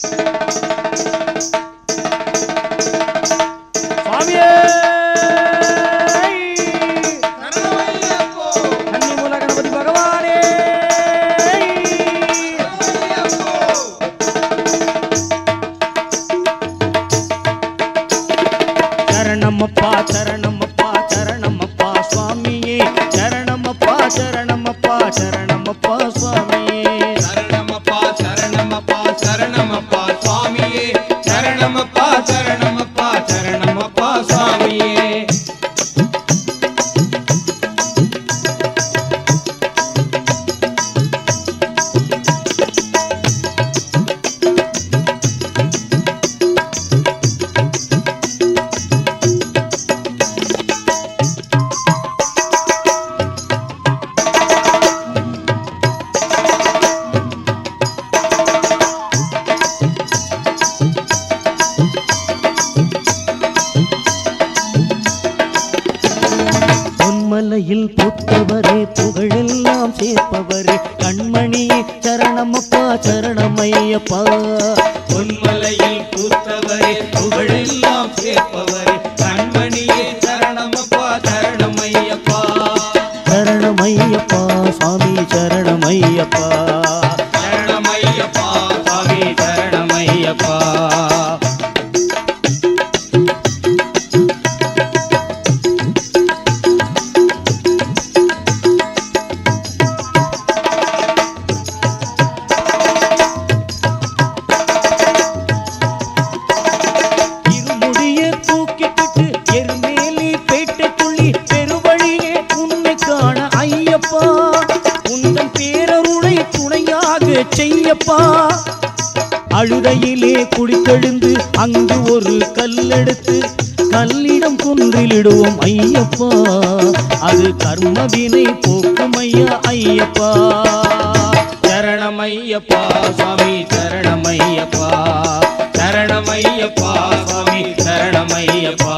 சுவாமியே கன்னிமூல கணபதி பகவானே சரணமப்பா சரணமப்பா சரணமப்பா சுவாமியே சரணமப்பா சரணமப்பா சரணமப்பா சுவாமியே சரணமப்பா சரணமப்பா சரணமப்பா சுவாமியே சரணமப்பா சரணமப்பா சரணமப்பா சுவாமியே பொன்மலையில் புத்தவரே புகழெல்லாம் சேர்ப்பவரே கண்மணியே சரணமப்பா சரணமையப்பா பொன்மலையில் பூத்தவரே புகழெல்லாம் சேர்ப்பவரே கண்மணியே சரணமப்பா சரணமையப்பா சரணமையப்பா சுவாமி சரணமையப்பா சரணமையப்பா சுவாமி சரணமையப்பா இருமுடியை தூக்கிக்கிட்டு எருமேலி பேட்டைக்குள்ளி பெருவழியே உன்னை காண ஐயப்பா உந்தன் பேரருளை துணையாக செய்யப்பா அழுதையிலே குடித்தெழுந்து அங்கு ஒரு கல்லெடுத்து கல்லிடம் குன்றிலிடுவோம் ஐயப்பா அது கர்மவினை போக்கும் ஐயா ஐயப்பா சரணமையப்பா சுவாமி சரணமையப்பா சரணமையப்பா சுவாமி சரணமையப்பா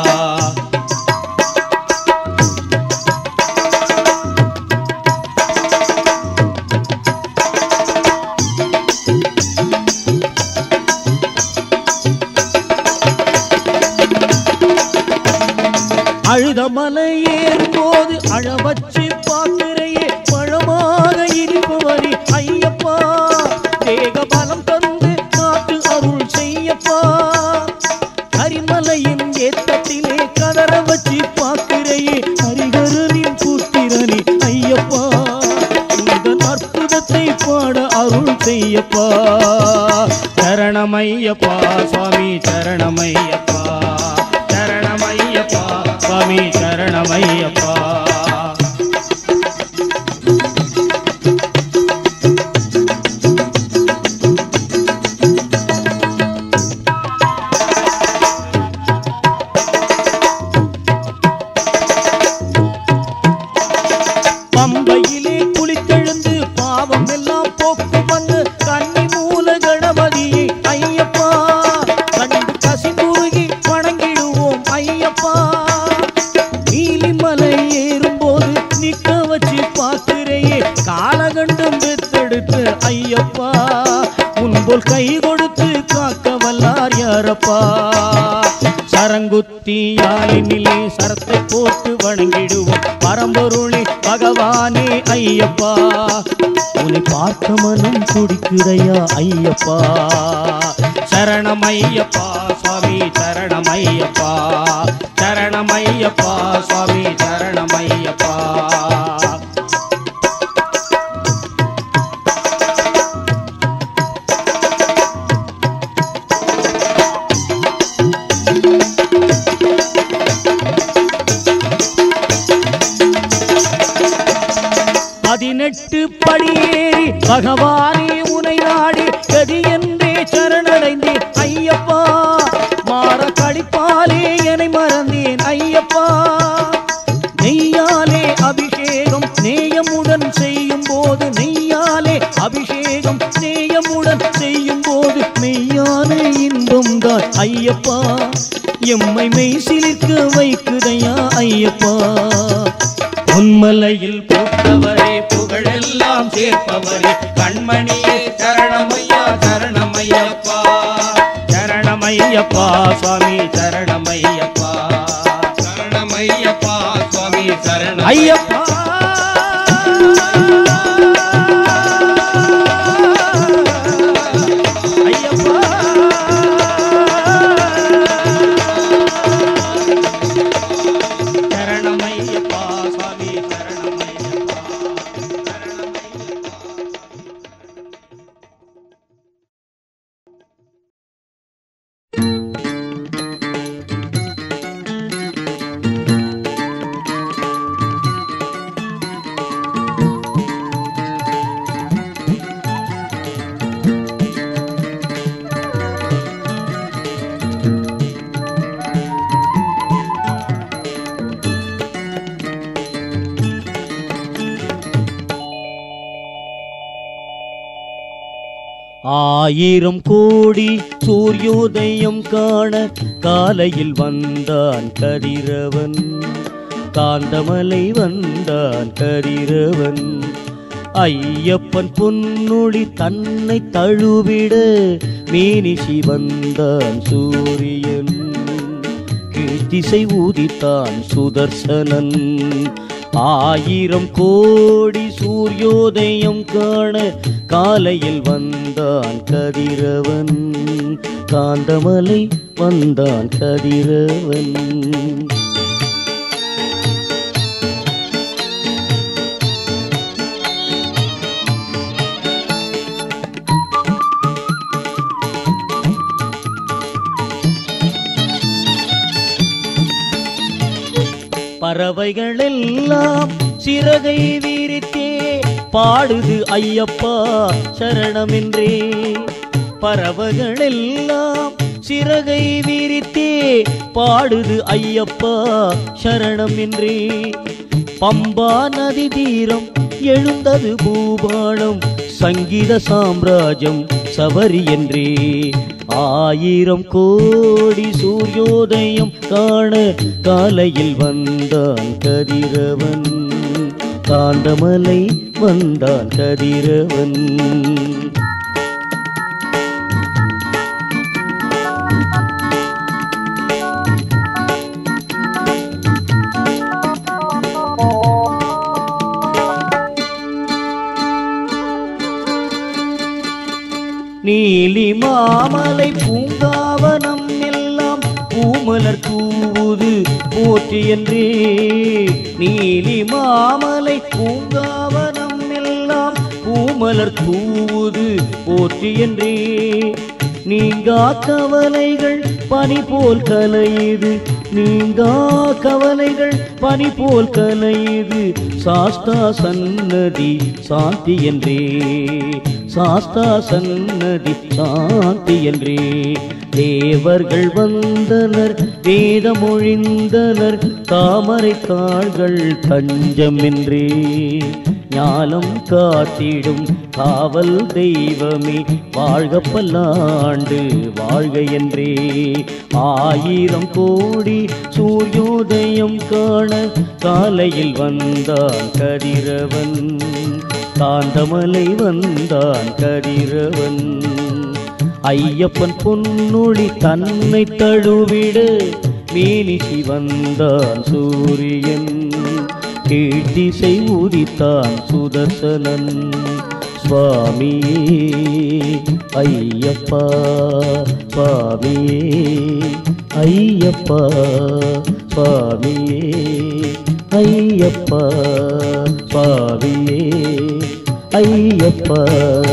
அழுத மலை ஏறும்போது அழ வச்சு பாக்குறையே பழமாக இருப்பவரி ஐயப்பா தேக பலம் தந்து காத்து அருள் செய்யப்பா கரிமலையின் ஏத்தத்திலே கதற வச்சு பாக்குறையே ஹரிகரனின் புத்திரனி ஐயப்பா இந்த அற்புதத்தை பாட அருள் செய்யப்பா சரணமையப்பா சுவாமி சரணமையப்பா சரணமையப்பா சுவாமி சரணமையப்பா பம்பையிலே குளித்தெழுந்து பாவம் எல்லாம் போக்கு வந்து கன்னி மூல கணபதியை ஐயப்பா கண்டு கசிந்துருகி வணங்கிடுவோம் ஐயப்பா நீலிமலை ஏறும்போது நிக்க வச்சு பார்க்கிறையே காலகண்டம் பெத்தெடுத்து ஐயப்பா உன்போல் கை கொடுத்து காக்க வல்லார் யாரப்பா சரங்குத்தி யாழினிலே சரத்தை போட்டு வணங்கிடுவோம் பரம்பொருளே பகவானே ஐயப்பா உன்னை பார்க்க மனம் துடிக்குதையா ஐயப்பா சரணமையப்பா சுவாமி சரணமையப்பா சரணமையப்பா சுவாமி சரணமையப்பா பதினெட்டு படியேறி பகவானே உனை நாடி கதி என்றே சரணடைந்தேன் ஐயப்பா மாற கடிப்பாலே என்னை மறந்தேன் ஐயப்பா நெய்யாலே அபிஷேகம் நேயமுடன் செய்யும் போது நெய்யாலே அபிஷேகம் நேயமுடன் செய்யும் போது மெய்யான இன்பம் தான் ஐயப்பா எம்மை மெய் சிலிர்க்க வைக்குதையா ஐயப்பா உன்மலையில் பூத்தவரே புகழெல்லாம் சேர்ப்பவரே கண்மணியே சரணமையா சரணமையப்பா சரணமையப்பா சுவாமி சரணமையப்பா சரணமையப்பா சுவாமி சரணம் ஐயப்பா ஐயப்பா சரணமையப்பா சுவாமி சரணமையப்பா சரணமையப்பா ஆயிரம் கோடி சூரியோதயம் காண காலையில் வந்தான் கதிரவன் காந்தமலை வந்தான் கதிரவன் ஐயப்பன் பொன்னொளி தன்னை தழுவிட மீனிஷி வந்தான் சூரியன் கீழ்த்திசை ஊதித்தான் சுதர்சனன் ஆயிரம் கோடி சூரியோதயம் காண காலையில் வந்தான் கதிரவன் காந்தமலை வந்தான் கதிரவன் பறவைகளெல்லாம் சிறகை வீரித்தே பாடுது ஐயப்பா சரணமென்றே பறவைகளெல்லாம் சிறகை வீரித்தே பாடுது ஐயப்பா சரணம் என்றே பம்பா நதி தீரம் எழுந்தது பூபாளம் சங்கீத சாம்ராஜ்யம் சபரி என்றே ஆயிரம் கோடி சூரியோதயம் காண காலையில் வந்தான் கதிரவன் காந்தமலை வந்தான் கதிரவன் நீலி மாமலை பூங்காவனம் எல்லாம் பூமலர் தூவுது போற்றி என்றே நீலி மாமலை பூங்காவனம் எல்லாம் பூமலர் தூவுது போற்றி என்றே நீங்கா கவலைகள் பனி போல் கலையுது நீங்கா கவலைகள் பனி போல் கலையுது சாஸ்தா சன்னதி சாந்தி என்றே சாஸ்தா சன்னதி சாந்தி என்றே தேவர்கள் வந்தனர் வேதமொழிந்தனர் தாமரை தாள்கள் தஞ்சம் என்றே ஞானம் காத்திடும் காவல் தெய்வமே வாழ்க பல்லாண்டு வாழ்க என்றே ஆயிரம் கோடி சூரியோதயம் காண காலையில் வந்தான் கதிரவன் காந்தமலை வந்தான் கதிரவன் ஐயப்பன் பொன்னொழி தன்னை தழுவிட மீனிசி வந்தான் சூரியன் கீழ்த்திசை உதித்தான் சுதர்சனன் சுவாமியே ஐயப்பா சுவாமியே ஐயப்பா சுவாமியே ஐயப்பா சுவாமியே ஐயப்பா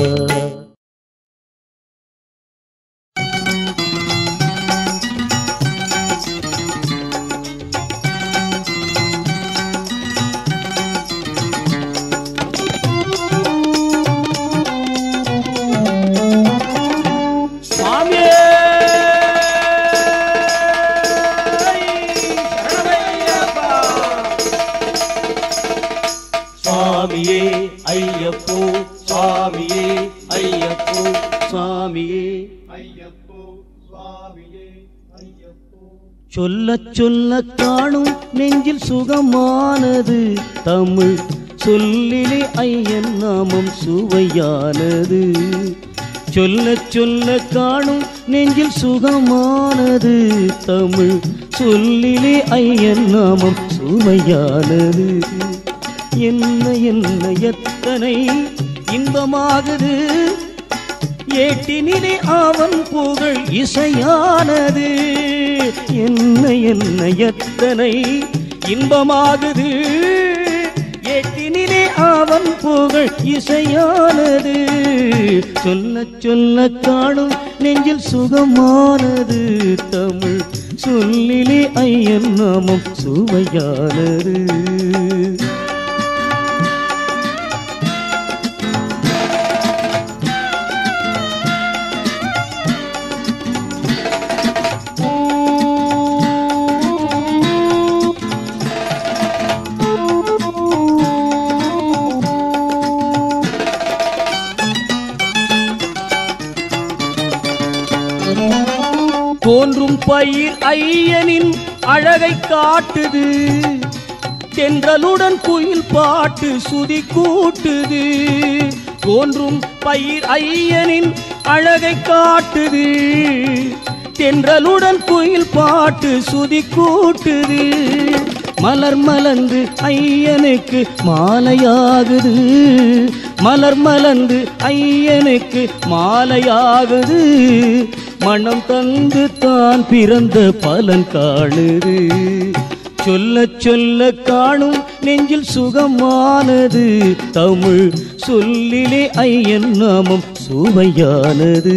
சுவாமியே சரணமையப்பா சுவாமியே ஐயப்போ சுவாமியே ஐயப்போ சுவாமியே சொல்ல சொல்ல காணும் நெஞ்சில் சுகமானது தமிழ் சொல்லிலே ஐயன் நாமம் சுவையானது சொல்ல சொல்ல காணும் நெஞ்சில் சுகமானது தமிழ் சொல்லிலே ஐயன் நாமம் சுமையானது என்ன என்ன எத்தனை இன்பமாகுது ஏட்டினிலே அவன் புகழ் இசையானது என்ன என்ன எத்தனை இன்பமாகுது ஏட்டினிலே அவன் புகழ் இசையானது சொல்ல சொல்ல காணும் நெஞ்சில் சுகமானது தமிழ் சொல்லிலே ஐயன் நாமம் சுவையானது தோன்றும் பயிர் ஐயனின் அழகை காட்டுது தென்றலுடன் குயில் பாட்டு சுதி கூட்டுது தோன்றும் பயிர் ஐயனின் அழகை காட்டுது தென்றலுடன் குயில் பாட்டு சுதி கூட்டுது மலர் மலர்ந்து ஐயனுக்கு மாலையாகுது மலர் மலர்ந்து ஐயனுக்கு மாலையாகுது மனம் தந்து தான் பிறந்த பலன் காணுது சொல்ல சொல்ல காணும் நெஞ்சில் சுகமானது தமிழ் சொல்லிலே ஐயன் நாமம் சுவையானது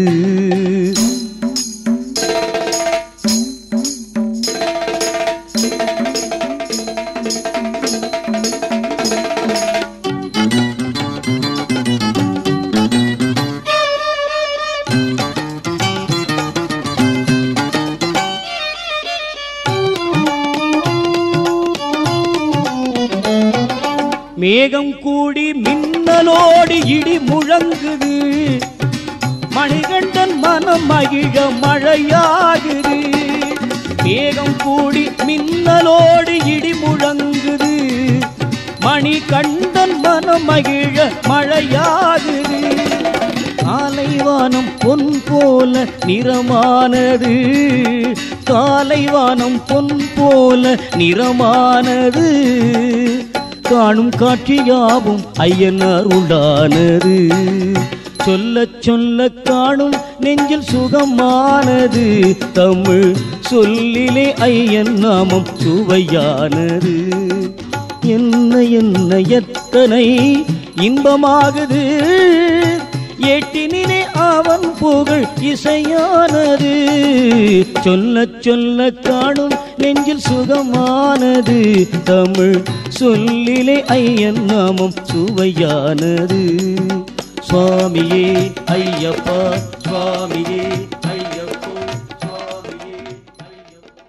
மேகம் கூடி மின்னலோடு இடி முழங்குது மணிகண்டன் மனம் மகிழ மழையாகுது மேகம் கூடி மின்னலோடு இடி முழங்குது மணிகண்டன் மனம் மகிழ மழையாகுது காலைவானம் பொன் போல நிறமானது காலைவானம் பொன் போல நிறமானது காணும் காட்சி யாவும் ஐயனார் உண்டானது சொல்ல சொல்ல காணும் நெஞ்சில் சுகமானது தமிழ் சொல்லிலே ஐயன் நாமம் சுவையானது என்ன என்ன எத்தனை இன்பமாகுது எட்டினிலே அவன் புகழ் இசையானது சொல்ல சொல்ல காணும் நெஞ்சில் சுகமானது தமிழ் சொல்லிலே ஐயன் நாமம் சுவையானது சுவாமியே ஐயப்பா சுவாமியே ஐயப்போ சுவாமியே ஐயப்போ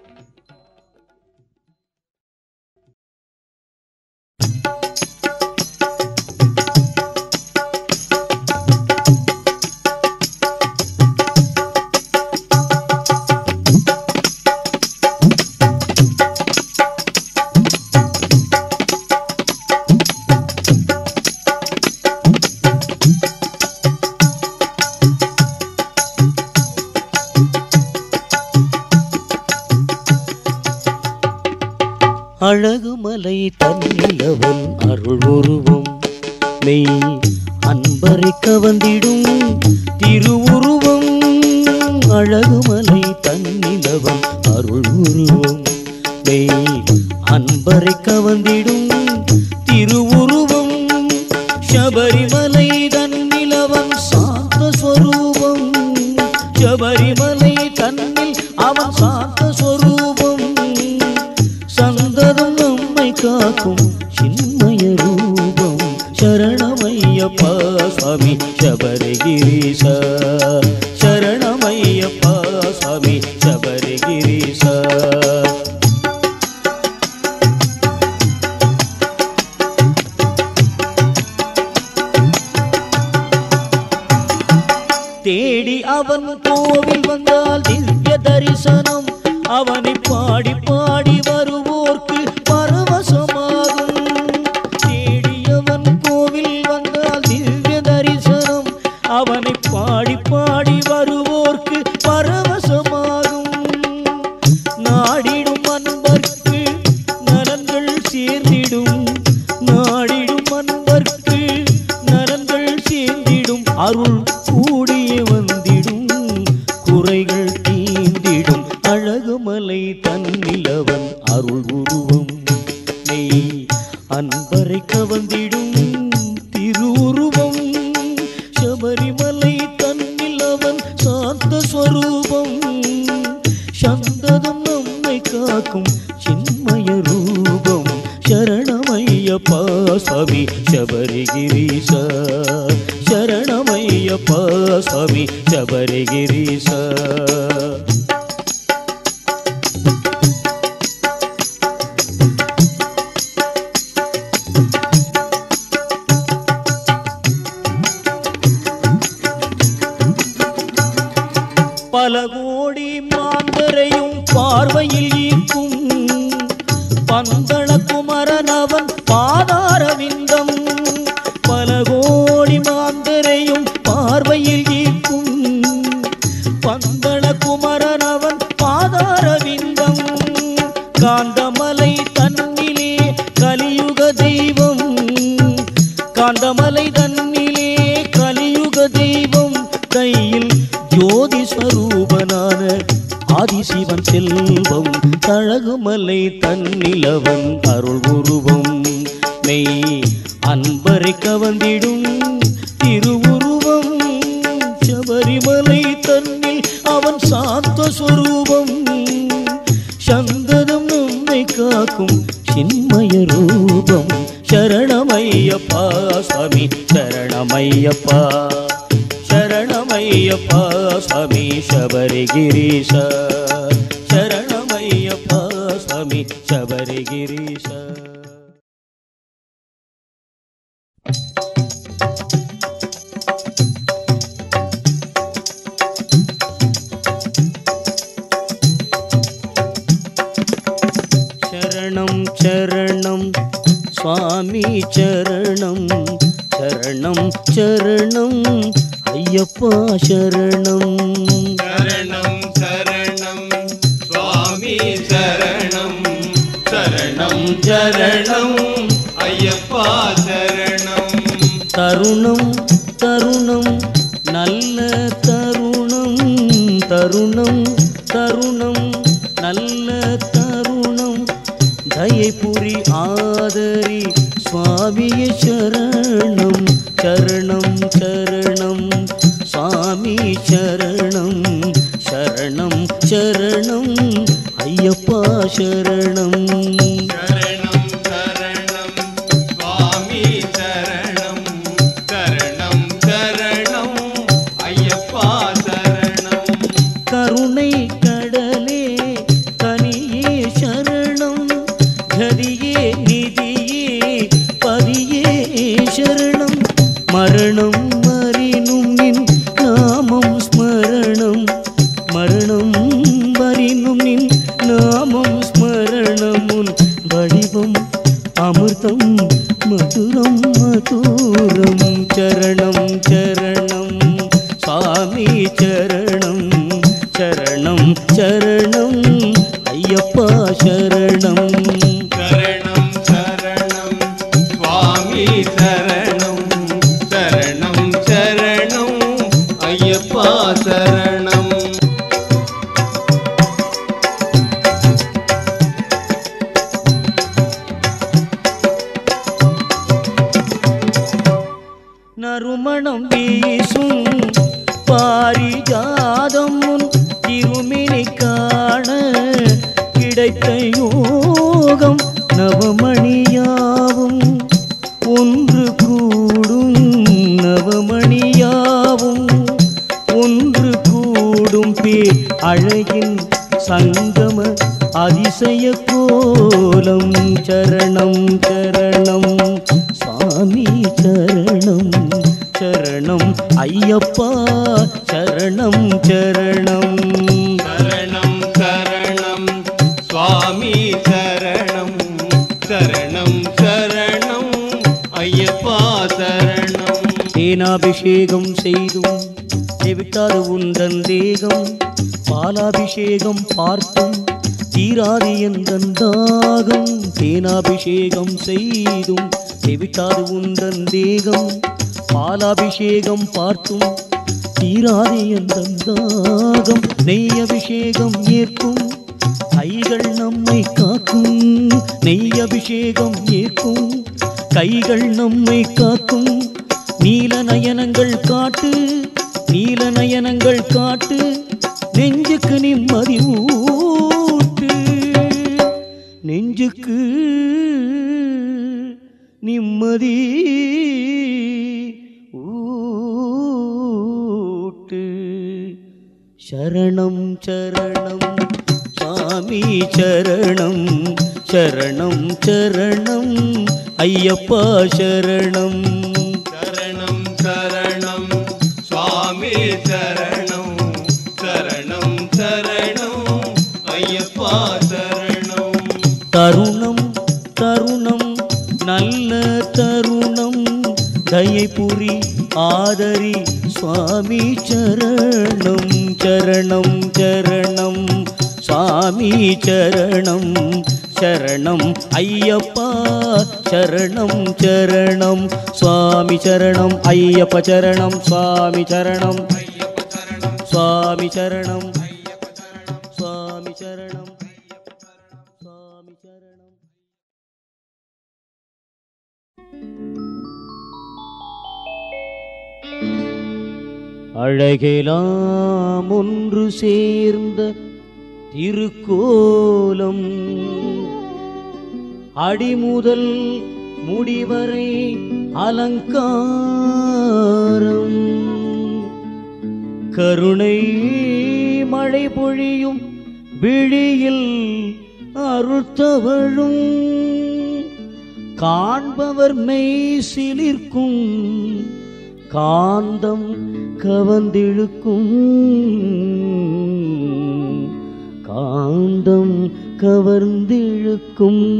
அழகுமலை தன்னிலவன் அருள் உருவம் மெய் அன்பரை கவந்திடும் திருவுருவம் அழகுமலை தன்னிலவன் அருள் உருவம் மெய் அன்பரை கவந்திடும் திருவுருவம் சபரிமலை தன்னிலவன் சாந்த ஸ்வரூபம் சபரிமலை தன்னில் அவன் சாந்த ஸ்வரூபம் சந்ததம் நம்மை காக்கும் சின்மய ரூபம் சரணமையப்பா சுவாமி சபரிகிரீச சரணமையப்பா சுவாமி சபரிகிரீச தேடி அவன் கோவில் வந்தால் திவ்ய தரிசனம் அவனை பாடி பாடி வருவோர்க்கு பரவசமாகும் தேடி அவன் கோவில் வந்தால் திவ்ய தரிசனம் அவனை பாடி பாடி வருவோர்க்கு பரவசமாகும் நாடிடும் அன்பர்க்கு நலன்கள் சேர்ந்திடும் நாடிடும் அன்பர்க்கு நலன்கள் சேர்ந்திடும் அருள் கூடிய வந்திடும் குறைகள் தீந்திடும் அழகுமலை தன்னிலவன் அருள் உருவம் மெய் அன்பரை கவர்ந்திடும் திருவுருவம் சபரிமலை தன்னில் அவன் சாந்த ஸ்வரூபம் சந்ததம் நம்மை காக்கும் சின்மய ரூபம் சரணமையப்பா சுவாமி சபரிகிரீச சரணமையப்பா சுவாமி சபரிகிரீச பல கோடி மாந்தரையும் பார்வையில் ஈர்க்கும் பந்தள குமரனவன் பாதாரவிந்தம் பல கோடி மாந்தரையும் பார்வையில் ஈர்க்கும் பந்தள குமரனவன் பாதாரவிந்தம் காந்தமலை தன்னிலே கலியுக தெய்வம் காந்தமலை தன்னிலே கலியுக தெய்வம் கையில் ஜோதி ஸ்வரூபனான ஆதிசிவன் செல்வம் தழகுமலை தன்னிலவன் அருள் உருவம் மெய் அன்பரை கவர்ந்திடும் திருவுருவம் சபரிமலை தன்னில் அவன் சாந்த ஸ்வரூபம் சந்ததம் நம்மை காக்கும் சின்மய ரூபம் சரணமையப்பா சுவாமி சரணமையப்பா சரணமையப்பா சுவாமி சபரிகிரீஷ சரணமையப்பா சுவாமி சபரிகிரீஷ சரணம் சரணம் சுவாமி சரணம் சரணம் சரணம் ஐயப்பா சரணம் சரணம் சரணம் சுவாமி சரணம் சரணம் சரணம் ஐயப்பா சரணம் தருணம் தருணம் நல்ல தருணம் தருணம் தருணம் நல்ல தருணம் தயை புரி ஆதரி சுவாமிய சரணம் சரணம் சரணம் சுவாமி சரணம் சரணம் சரணம் ஐயப்பா சரணம் சரணம் சரணம் சுவாமி சரணம் சரணம் சரணம் ஐயப்பா சரணம் கருணை கடலே கனியே சரணம் கதியே நிதியே பதியே சரணம் மரணம் மறினும் நின் நாமம் ஸ்மரணம் மரணம் வரினும் நின் நாமம் ஸ்மரணமுன் வடிவம் அமிர்தம் மதுரம் மதுரம் சரணம் சரணம் சாமி சரணம் சரணம் சரணம் ஐயப்பா சரணம் சரணம் சரணம் சுவாமி சரணம் சரணம் சரணம் ஐயப்பா சரணம் நறுமணம் வீசும் பாரிஜாதம் உன் திருமினி காண கிடைத்த யோகம் நவமணியாவும் ஒன்று கூடும் நவமணியாவும் ஒன்று கூடும் பேர் அழகின் சங்கம அதிசய கோலம் சரணம் சரணம் சாமி சரணம் சரணம் ஐயப்பா சரணம் சரணம் சரணம் சரணம் சுவாமி சரணம் சரணம் சரணம் ஐயப்பா சரணம் தேனாபிஷேகம் செய்தும் செவிட்டாது உந்தன் தேகம் பாலாபிஷேகம் பார்த்தும் தீராது எந்தன் தாகம் தேனாபிஷேகம் செய்தும் செவிட்டாது உந்தன் தேகம் பாலாபிஷேகம் பார்த்தும் தீராது எந்தன் தாகம் நெய் அபிஷேகம் ஏற்கும் கைகள் நம்மை காக்கும் நெய் அபிஷேகம் ஏற்கும் கைகள் நம்மை காக்கும் நீல நயனங்கள் காட்டு நீல நயனங்கள் காட்டு நெஞ்சுக்கு நிம்மதி ஊட்டு நெஞ்சுக்கு நிம்மதி ஊட்டு சரணம் சரணம் சாமி சரணம் சரணம் சரணம் ஐயப்பா சரணம் சரணம் சரணம் சுவாமி சரணம் சரணம் சரணம் ஐயப்பா சரணம் தருணம் தருணம் நல்ல தருணம் தயை புரி ஆதரி சுவாமி சரணம் சரணம் சரணம் சுவாமி சரணம் சரணம் ஐயப்பா சரணம் சரணம் சுவாமி சரணம் ஐயப்ப சரணம் சுவாமி சரணம் சுவாமி சரணம் சுவாமி சரணம் சுவாமி சரணம் அழகெலாம் ஒன்று சேர்ந்த திருக்கோலம் அடிமுதல் முடிவரை அலங்காரம் கருணை மழை பொழியும் விழியில் அருத்தவழும் காண்பவர் மெய் சிலிர்க்கும் காந்தம் கவர்ந்திழுக்கும் காந்தம் கவர்ந்திழுக்கும்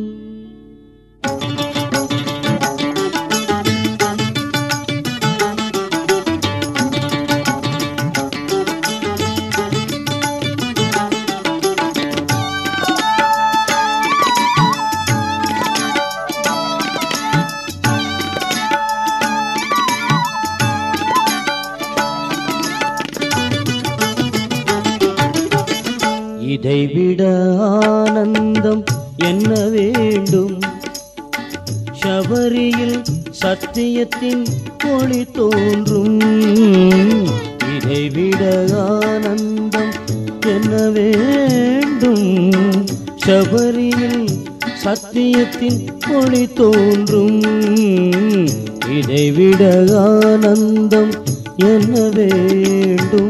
இதைவிட ஆனந்தம் என்ன வேண்டும் சபரியில் சத்தியத்தின் ஒளி தோன்றும் இதைவிட ஆனந்தம் என்ன வேண்டும் சபரியில் சத்தியத்தின் ஒளி தோன்றும் இதைவிட ஆனந்தம் என்ன வேண்டும்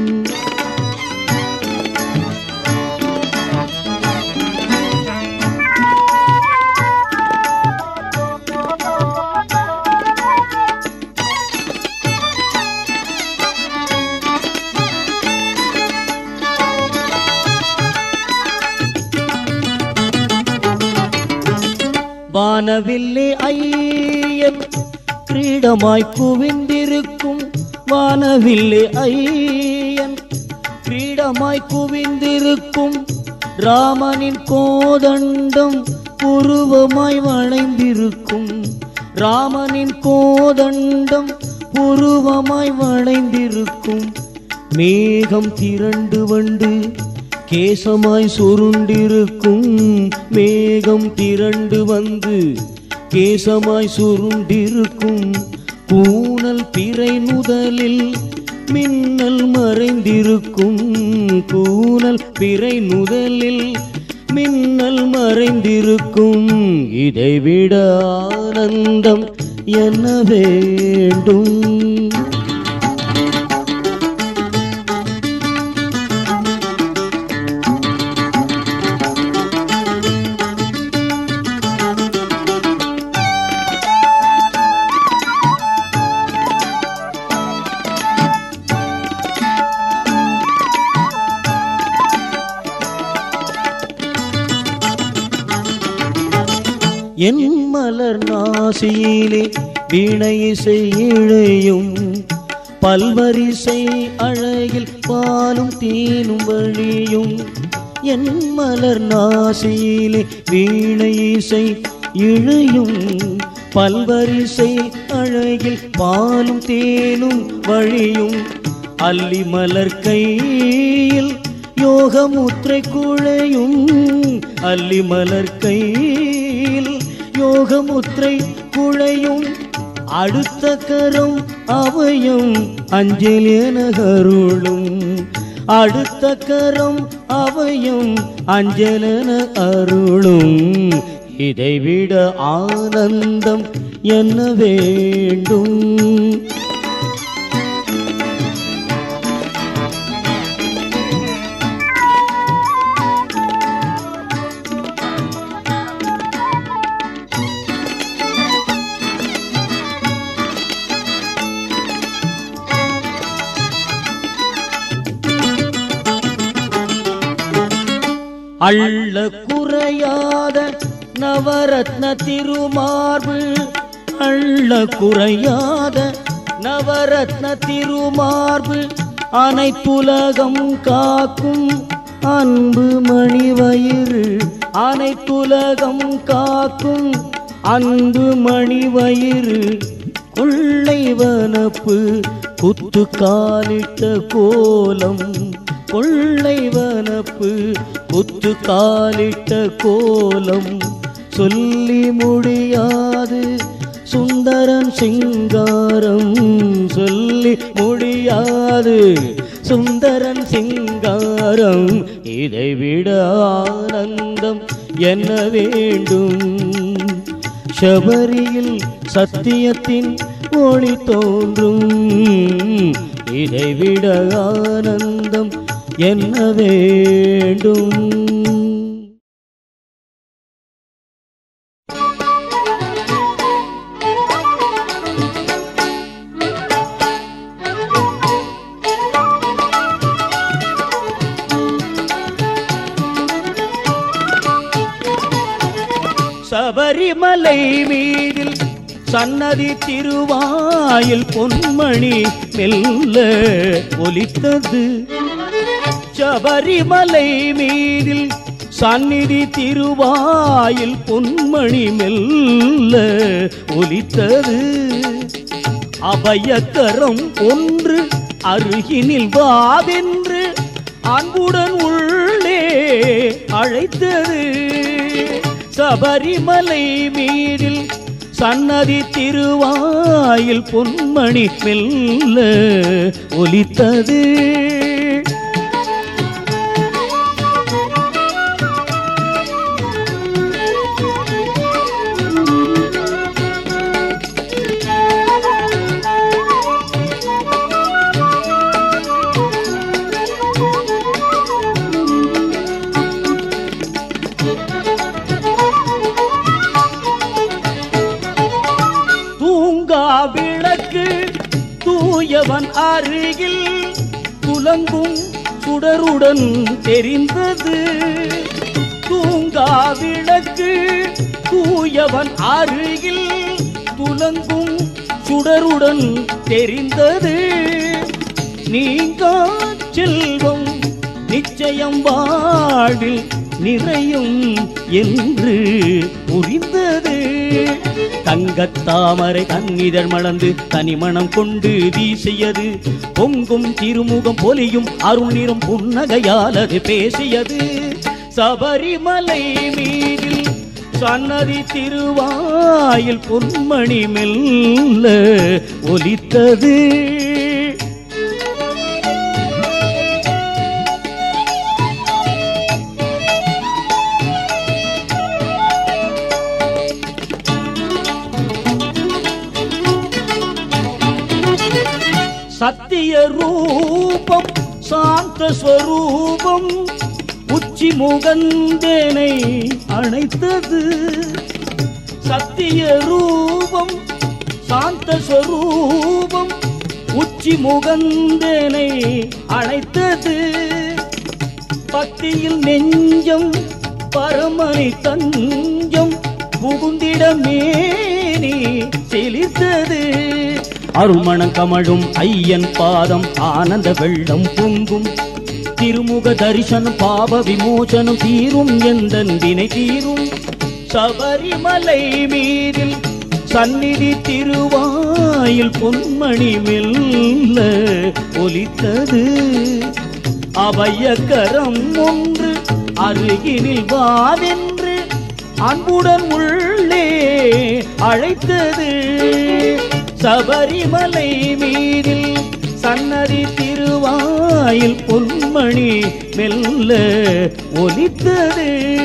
வானவில்லே ஐயன் கிரீடமாய் குவிந்திருக்கும் வானவில்லே ஐயன் கிரீடமாய் குவிந்திருக்கும் ராமனின் கோதண்டம் புருவமாய் வளைந்திருக்கும் ராமனின் கோதண்டம் புருவமாய் வளைந்திருக்கும் மேகம் திரண்டு வண்டு கேசமாய் சுருண்டிருக்கும் மேகம் திரண்டு வந்து கேசமாய் சுருண்டிருக்கும் கூனல் பிறை முதலில் மின்னல் மறைந்திருக்கும் கூனல் பிறை முதலில் மின்னல் மறைந்திருக்கும் இதைவிட ஆனந்தம் என்ன வேண்டும் என் மலர் நாசியிலே வீணை இசை இழையும் பல்வரிசை அழகில் பாலும் தேனும் வழியும் என் மலர் நாசியிலே வீணை இசை இழையும் பல்வரிசை அழகில் பாலும் தேனும் வழியும் அல்லி மலர் கையில் யோகமுத்திரை குழையும் அல்லி மலர் கையில் யோகமுத்திரை குழையும் அடுத்த கரம் அவையும் அஞ்சல் என கருளும் அடுத்த கரம் அவையும் அஞ்சலன அருளும் இதைவிட ஆனந்தம் என்ன வேண்டும் அள்ள குறையாத நவரத்ன திருமார்பு அள்ள குறையாத நவரத்ன திருமார்பு அனைத்துலகம் காக்கும் அன்பு மணிவயிறு அனைத்துலகம் காக்கும் அன்பு மணிவயிறு கொள்ளை வனப்பு குத்து காலிட்ட கோலம் கொள்ளை வனப்பு குத்து காலிட்ட கோலம் சொல்லி முடியாது சுந்தரன் சிங்காரம் சொல்லி முடியாது சுந்தரன் சிங்காரம் இதைவிட ஆனந்தம் என்ன வேண்டும் சபரியில் சத்தியத்தின் ஒளி தோன்றும் இதைவிட ஆனந்தம் என்ன வேண்டும் சபரிமலை மீதில் சன்னதி திருவாயில் பொன்மணி மெல்ல ஒலித்தது சபரிமலை மீதில் சந்நிதி திருவாயில் பொன்மணி மெல்ல ஒலித்தது அபயக்கரம் ஒன்று அருகினில் வாவென்று அன்புடன் உள்ளே அழைத்தது சபரிமலை மீதில் சன்னதி திருவாயில் பொன்மணி மெல்ல ஒலித்தது தூங்கா விளக்கு தூயவன் அருகில் துலங்கும் சுடருடன் தெரிந்தது தூங்கா விளக்கு தூயவன் அருகில் துலங்கும் சுடருடன் தெரிந்தது நீங்கா செல்வம் நிச்சயம் வாழ்வில் நிறையும் என்று புரிந்தது தங்கத் தாமரை தன்னிதழ் மலர்ந்து தனிமணம் கொண்டு வீசியது பொங்கும் திருமுகம் பொலியும் அருள் நிறம் புன்னகையால் அது பேசியது சபரிமலை மீதில் சன்னதி திருவாயில் பொன்மணி மெல்ல ஒலித்தது சத்திய ரூபம் சாந்த ஸ்வரூபம் உச்சி முகந்தேனை அணைத்தது சத்திய ரூபம் சாந்த ஸ்வரூபம் உச்சி முகந்தேனை அணைத்தது பக்தியில் நெஞ்சம் பரமனை தஞ்சம் புகுந்திடமே நீ செழித்தது அருள்மணம் கமழும் ஐயன் பாதம் ஆனந்த வெள்ளம் பொங்கும் திருமுக தரிசனம் பாவ விமோசனம் தீரும் எந்த வினை தீரும் சபரிமலை மீதில் சந்நிதி திருவாயில் பொன்மணி மெல்ல ஒலித்தது அபயக்கரம் ஒன்று அருகினில் வாவென்று அன்புடன் உள்ளே அழைத்தது சபரிமலை மீதில் சன்னதி திருவாயில் பொன்மணி மெல்ல ஒலித்தது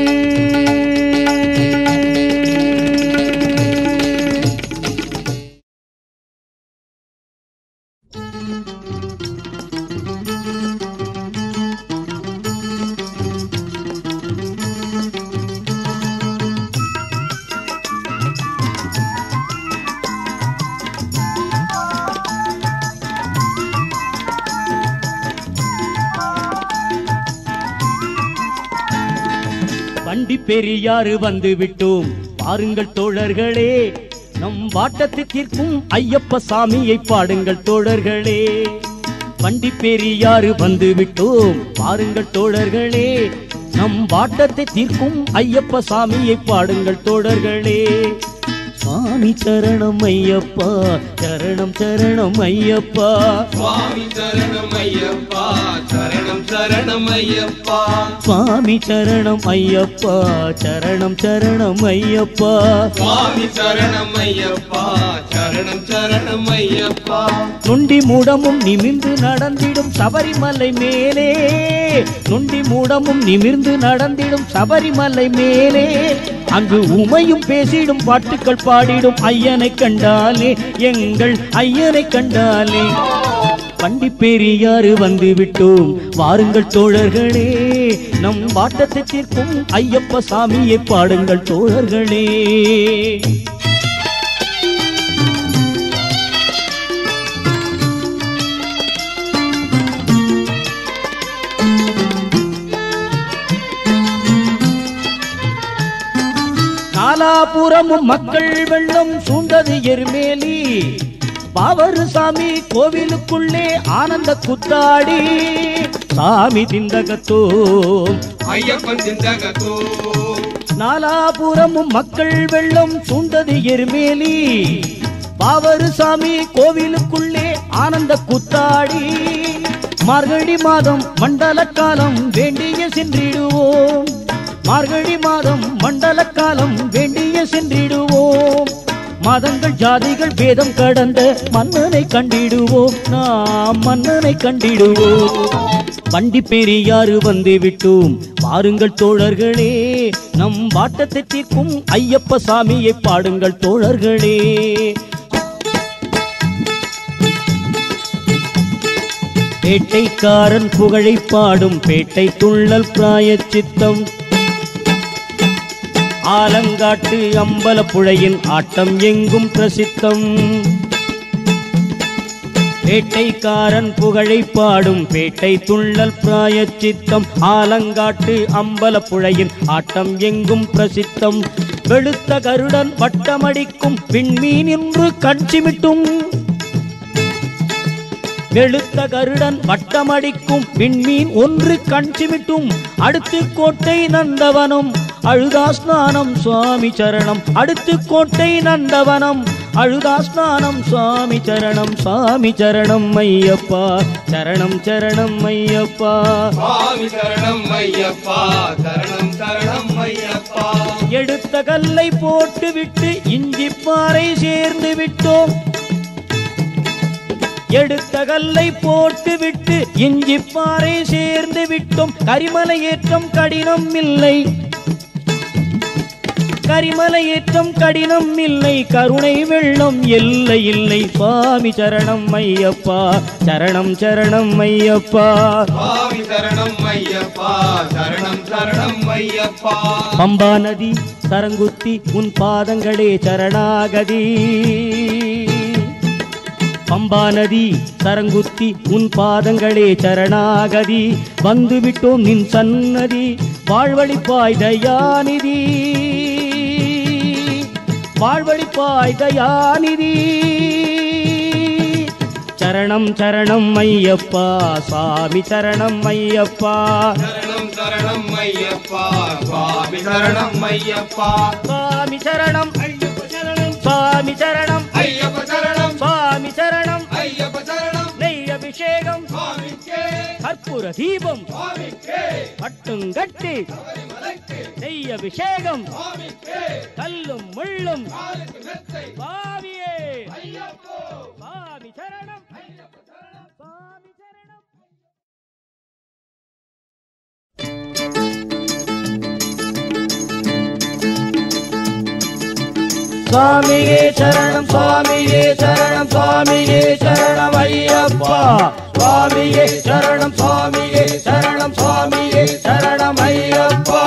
வண்டி பெரியாறு வந்து விட்டோம் பாருங்கள் தோழர்களே நம் வாட்டத்தை தீர்க்கும் ஐயப்ப சாமியை பாடுங்கள் தோழர்களே வண்டி பெரியாறு வந்து விட்டோம் பாருங்கள் தோழர்களே நம் வாட்டத்தை தீர்க்கும் ஐயப்ப சாமியை பாடுங்கள் தோழர்களே சுவாமி சரணம் ஐயப்பா சரணம் சரணம் ஐயப்பா சுவாமி சரணம் ஐயப்பா சரணம் சரணம் ஐயப்பா சுவாமி சரணம் ஐயப்பா சரணம் சரணம் ஐயப்பா சுவாமி சரணம் ஐயப்பா சரணம் சரணம் ஐயப்பா நொண்டி மூடமும் நிமிர்ந்து நடந்திடும் சபரிமலை மேலே நொண்டி மூடமும் நிமிர்ந்து நடந்திடும் சபரிமலை மேலே அங்கு உமையும் பேசிடும் பாட்டுக்கள் பாடிடும் ஐயனை கண்டாலே எங்கள் ஐயனை கண்டாலே வண்டி பெரியாறு வந்து விட்டோம் வாருங்கள் தோழர்களே நம் வாட்டத்தை தீர்க்கும் ஐயப்ப சாமியை பாடுங்கள் தோழர்களே நாலாபுறமும் மக்கள் வெள்ளம் சூழ்ந்தது எருமேலி பாவரு சாமி கோவிலுக்குள்ளே ஆனந்த குத்தாடி சாமி திந்தகத்தோ ஐயப்பன் சிந்தகத்தோ நாலாபுறமும் மக்கள் வெள்ளம் சூழ்ந்தது எருமேலி பாவரு சாமி கோவிலுக்குள்ளே ஆனந்த குத்தாடி மார்கழி மாதம் மண்டல காலம் வேண்டிய சென்றிடுவோம் மார்கழி மாதம் மண்டல காலம் வேண்டிய சென்றிடுவோம் மதங்கள் ஜாதிகள் வேதம் கடந்த மன்னனை கண்டிடுவோம் நாம் மன்னனை கண்டிடுவோம் வண்டி பெரியாறு வந்து விட்டோம் பாருங்கள் தோழர்களே நம் வாட்டத்தை தீர்க்கும் ஐயப்ப சாமியை பாடுங்கள் தோழர்களே பேட்டைக்காரன் புகழை பாடும் பேட்டை துள்ளல் பிராயச்சித்தம் ஆலங்காட்டு அம்பலப்புழையின் ஆட்டம் எங்கும் பிரசித்தம் பேட்டைக்காரன் புகழை பாடும் பேட்டை துள்ளல் பிராயச்சித்தம் ஆலங்காட்டு அம்பலப்புழையின் ஆட்டம் எங்கும் பிரசித்தம் வெளுத்த கருடன் வட்டமடிக்கும் விண்மீன் என்று கட்சிமிட்டும் வெளுத்த கருடன் வட்டமடிக்கும் விண்மீன் ஒன்று கண் சிமிட்டும் அடுத்து கோட்டை நந்தவனம் அழுதா ஸ்நானம் சுவாமி சரணம் அடுத்து கோட்டை நந்தவனம் அழுதா ஸ்நானம் சுவாமி சரணம் சுவாமி சரணம் ஐயப்பா சரணம் சரணம் ஐயப்பா சுவாமி சரணம் ஐயப்பா சரணம் சரணம் ஐயப்பா எடுத்த கல்லை போட்டு விட்டு இஞ்சி பாறை சேர்ந்து விட்டோம் எடுத்த கல்லை போட்டு விட்டு இஞ்சி பாறை சேர்ந்து விட்டோம் கரிமலை ஏற்றம் கடினம் இல்லை கரிமலை ஏற்றம் கடினம் இல்லை கருணை வெள்ளம் எல்லை இல்லை சுவாமி சரணம் ஐயப்பா சரணம் சரணம் ஐயப்பா சுவாமி சரணம் ஐயப்பா சரணம் சரணம் ஐயப்பா பம்பா நதி சரங்குத்தி உன் பாதங்களே சரணாகதி பம்பா நதி சரங்குத்தி உன் பாதங்களே சரணாகதி வந்து விட்டோம் நின் சன்னதி வாழ்வழிப்பாய் தயாநிதி வாழ்வழிப்பாய் தயாநிதி சரணம் சரணம் ஐயப்பா சுவாமி சரணம் ஐயப்பா சரணம் சரணம் ஐயப்பா சுவாமி சரணம் ஐயப்பா சுவாமி சரணம் ஐயப்ப சரணம் சுவாமி சரணம் ஐயப்ப சரணம் சுவாமி சரணம் ஐயப்ப சரணம் நெய் அபிஷேகம் சுவாமிக்கே கற்பூர தீபம் சுவாமிக்கே பட்டும் கட்டி சபரிமலைக்கு நெய் அபிஷேகம் சுவாமிக்கே கல்லும் முள்ளும் காலுக்கு மெத்தை சுவாமியே ஐயப்போ சுவாமி சரணம் ஐயப்ப சரணம் சுவாமி சரணம் சுவாமியே சரணம் சுவாமியே சரணம் சுவாமியே சரணம் ஐயப்பா சுவாமியே சரணம் சுவாமியே சரணம் சுவாமியே சரணம் ஐயப்பா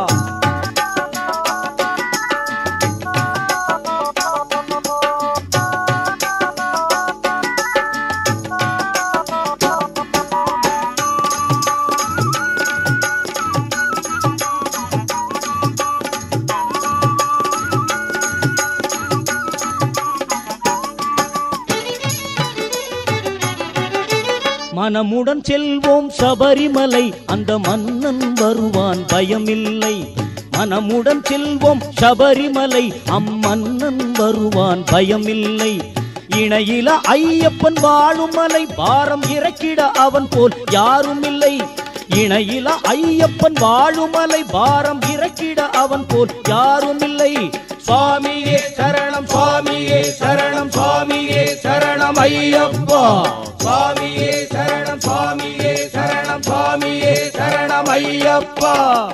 மனமுடன் செல்வோம் சபரிமலை அந்த மன்னன் வருவான் பயமில்லை மனமுடன் செல்வோம் சபரிமலை அம்மன்னன் வருவான் பயமில்லை இணையில ஐயப்பன் வாழும் மலை பாரம் இறக்கிட அவன் போல் யாரும் இல்லை இணையில ஐயப்பன் வாழும் மலை பாரம் இறக்கிட அவன் போல் யாரும் இல்லை சுவாமியே சரணம் சுவாமியே சரணம் சுவாமியே சரணம் ஐயப்பா சுவாமியே சரணம் சுவாமியே சரணம் சுவாமியே சரணம் ஐயப்பா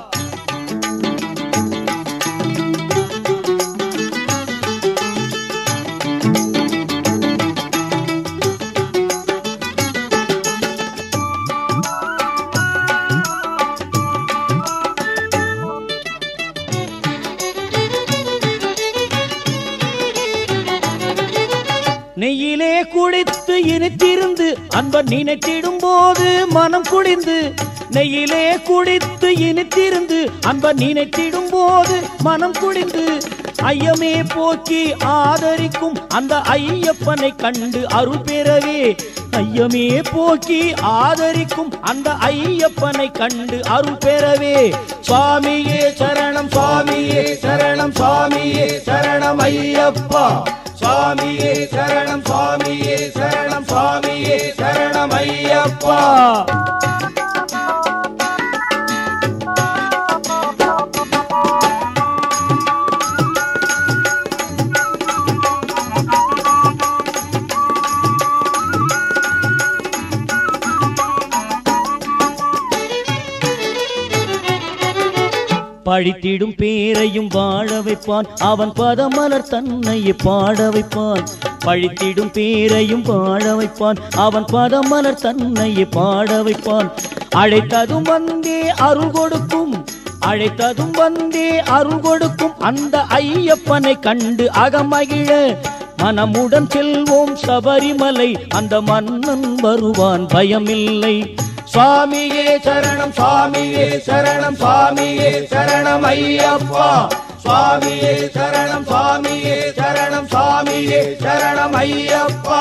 நெய்யிலே குடித்து இனித்திருந்து அன்பர் நினைத்திடும் போது மனம் குளிந்து நெய்யிலே குடித்து இனித்திருந்து அன்பர் நினைத்திடும் போது மனம் குளிந்து ஐயமே போக்கி ஆதரிக்கும் அந்த ஐயப்பனை கண்டு அருள் பெறவே ஐயமே போக்கி ஆதரிக்கும் அந்த ஐயப்பனை கண்டு அருள் பெறவே சுவாமியே சரணம் சுவாமியே சரணம் சுவாமியே சரணம் ஐயப்பா சுவாமியே சரணம் சுவாமியே சரணம் சுவாமியே சரணம் ஐயப்பா பழித்திடும் பேரையும் வாழ வைப்பான் அவன் பதமலர் தன்னையே பாட வைப்பான் பழித்திடும் பேரையும் வாழ வைப்பான் அவன் பதமலர் தன்னையே பாட வைப்பான் அழைத்ததும் வந்தே அருள் கொடுக்கும் அழைத்ததும் வந்தே அருள் கொடுக்கும் அந்த ஐயப்பனை கண்டு அகமகிழ மனமுடன் செல்வோம் சபரிமலை அந்த மன்னன் வருவான் பயமில்லை சுவாமியே சரணம் சுவாமியே சரணம் சுவாமியே சரணம் ஐயப்பா சுவாமியே சரணம் சுவாமியே சரணம் சுவாமியே சரணம் ஐயப்பா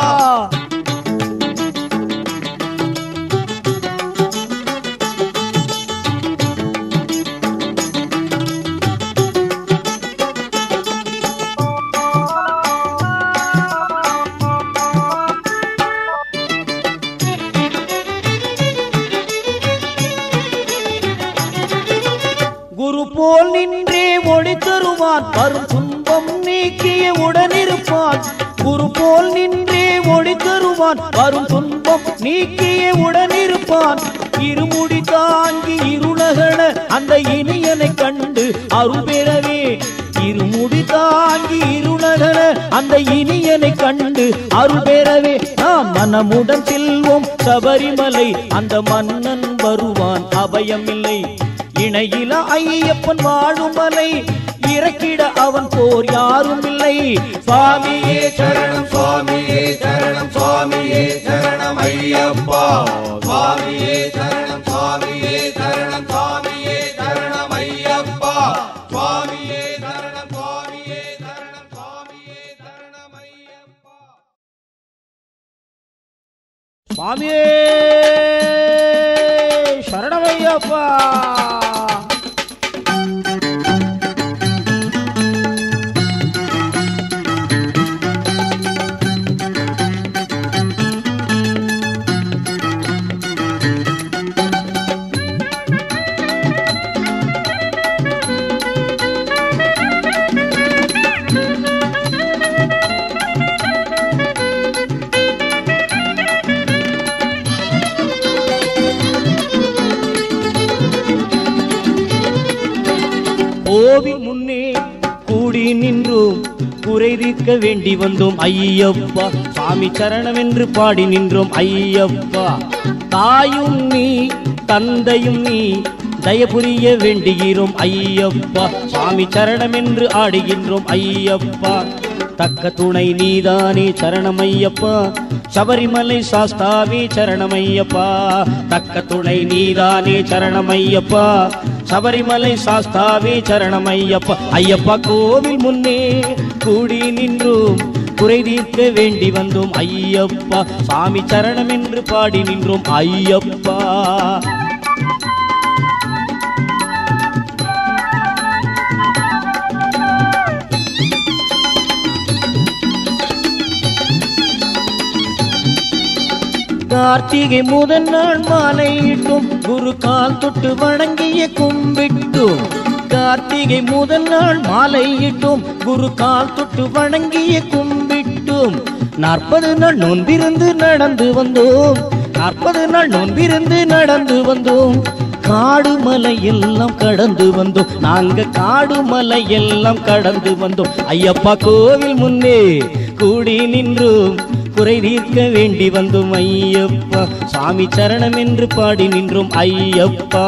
குரு போல் நின்றே ஒளி தருவான் வரும் துன்பம் நீக்கிய உடனிருப்பான் குரு போல் நின்றே ஒளி தருவான் வரும் துன்பம் நீக்கிய உடனிருப்பான் இருமுடி தாங்கி இருளகன அந்த இனியனை கண்டு அருள் பெறவே இருமுடி தாங்கி இருளகன அந்த இனியனை கண்டு அருள் பெறவே நாம் மனமுடன் செல்வோம் சபரிமலை அந்த மன்னன் வருவான் அபயமில்லை இணையில ஐயப்பன் வாழும் மலை இறக்கிட அவன் போர் யாரும் இல்லை சுவாமியே சரணம் சுவாமியே சரணம் சுவாமியே சரணம் ஐயப்பா சுவாமியே சரணம் சுவாமியே சரணம் சுவாமியே சரணம் ஐயப்பா சுவாமியே சரணம் சுவாமியே சரணம் சுவாமியே சரணம் ஐயப்பா சுவாமியே சரணமையப்பா கோவில் முன்னே கூடி நின்றோம் குறை தீர்க்க வேண்டி வந்தோம் ஐயப்பா சாமி சரணம் என்று பாடி நின்றோம் ஐயப்பா தாயும் நீ தந்தையும் நீ தயபுரிய வேண்டுகிறோம் ஐயப்பா சாமி சரணம் என்று ஆடுகின்றோம் ஐயப்பா தக்க துணை நீதானே சரணமையப்பா சபரிமலை சாஸ்தாவே சரணமையப்பா தக்க துணை நீதானே சரணமையப்பா சபரிமலை சாஸ்தாவே சரணமையப்பா ஐயப்பா கோவில் முன்னே கூடி நின்றோம் குறை தீர்க்க வேண்டி வந்தோம் ஐயப்பா சாமி சரணம் என்று பாடி நின்றோம் ஐயப்பா கார்த்திகை முதல் நாள் மாலையிட்டும் குரு கால் தொட்டு வணங்கிய கும்பிட்டும் கார்த்திகை முதல் நாள் மாலையிட்டும் குரு கால் தொட்டு வணங்கிய கும்பிட்டும் நாற்பது நாள் நொந்திருந்து நடந்து வந்தோம் நாற்பது நாள் நொந்திருந்து நடந்து வந்தோம் காடு மலை எல்லாம் கடந்து வந்தோம் நாங்க காடு மலை எல்லாம் கடந்து வந்தோம் ஐயப்பா கோவில் முன்னே கூடி நின்றோம் குறை தீர்க்க வேண்டி வந்தோம் ஐயப்பா சாமி சரணம் என்று பாடி நின்றோம் ஐயப்பா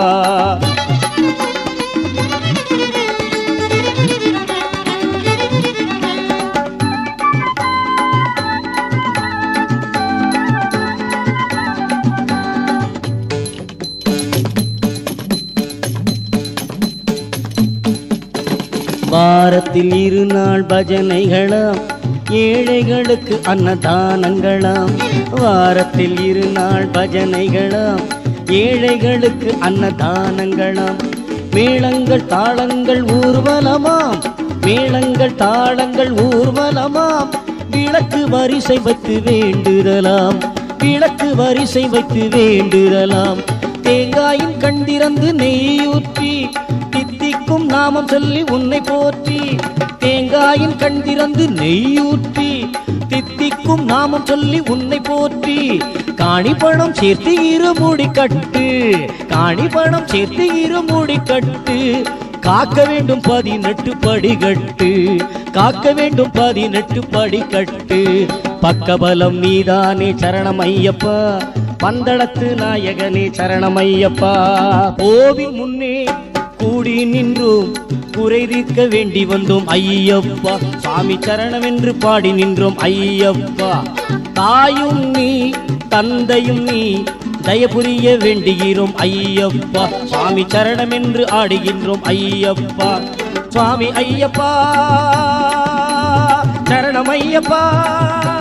வாரத்தில் இரு நாள் பஜனைகளாம் ஏழைகளுக்கு அன்னதானங்களாம் வாரத்தில் இரு நாள் பஜனைகளாம் ஏழைகளுக்கு அன்னதானங்களாம் மேளங்கள் தாளங்கள் ஊர்வலமாம் மேளங்கள் தாளங்கள் ஊர்வலமாம் விளக்கு வரிசை வைத்து வேண்டுதலாம் விளக்கு வரிசை வைத்து வேண்டுதலாம் தேங்காயின் கண் திறந்து நெய்யூற்றி தித்திக்கும் நாமம் சொல்லி உன்னை போற்றி தேங்காயின் கண் திறந்து நெய்யூற்றி தித்திக்கும் நாமம் சொல்லி உன்னை போற்றி காணி பணம் சேர்த்து இருமுடி கட்டு காணி பணம் சேர்த்து இருமுடி கட்டு காக்க வேண்டும் பதினெட்டு படிகட்டு காக்க வேண்டும் பதினெட்டு படிக்கட்டு பக்கபலம் நீதானே சரணம் ஐயப்பா பந்தளத்து நாயகனே சரணம் ஐயப்பா கோவில் முன்னே கூடி நின்றோம் குறை தீர்க்க வேண்டி வந்தோம் ஐயப்பா சாமி சரணம் என்று பாடி நின்றோம் ஐயப்பா தாயும் நீ தந்தையும் நீ தயபுரிய வேண்டுகிறோம் ஐயப்பா சுவாமி சரணம் என்று ஆடுகின்றோம் ஐயப்பா சுவாமி ஐயப்பா சரணம் ஐயப்பா